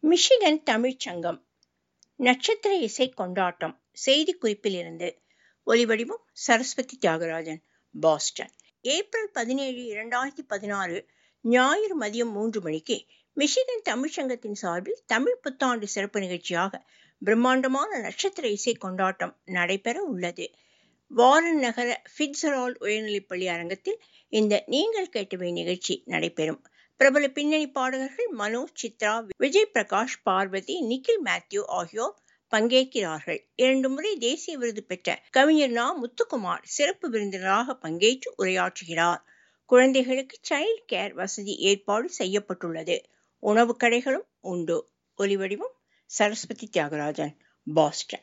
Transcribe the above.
Michigan தமிழ்ச் சங்கம் நட்சத்திர இசை கொண்டாட்டம் செய்திக்குறிப்பில் இருந்து ஒலிவடிவம் சரஸ்வதி தியாகராஜன் பாஸ்டன் ஏப்ரல் பதினேழு இரண்டாயிரத்தி பதினாறு ஞாயிறு மதியம் மூன்று மணிக்கு மிஷிகன் தமிழ்ச் சங்கத்தின் சார்பில் தமிழ் புத்தாண்டு சிறப்பு நிகழ்ச்சியாக பிரம்மாண்டமான நட்சத்திர இசை கொண்டாட்டம் நடைபெற உள்ளது வாரன் நகர ஃபிட்ஸரால் உயர்நிலைப்பள்ளி அரங்கத்தில் இந்த நீங்கள் கேட்டவை நிகழ்ச்சி நடைபெறும் பிரபல பின்னணி பாடகர்கள் மனோஜ் சித்ரா விஜய் பிரகாஷ் பார்வதி நிக்கில் மேத்யூ ஆகியோர் பங்கேற்கிறார்கள் இரண்டு முறை தேசிய விருது பெற்ற கவிஞர் நா முத்துக்குமார் சிறப்பு விருந்தினராக பங்கேற்று உரையாற்றுகிறார் குழந்தைகளுக்கு சைல்ட் கேர் வசதி ஏற்பாடு செய்யப்பட்டுள்ளது உணவு கடைகளும் உண்டு ஒலிவடிவம் சரஸ்வதி தியாகராஜன் பாஸ்டன்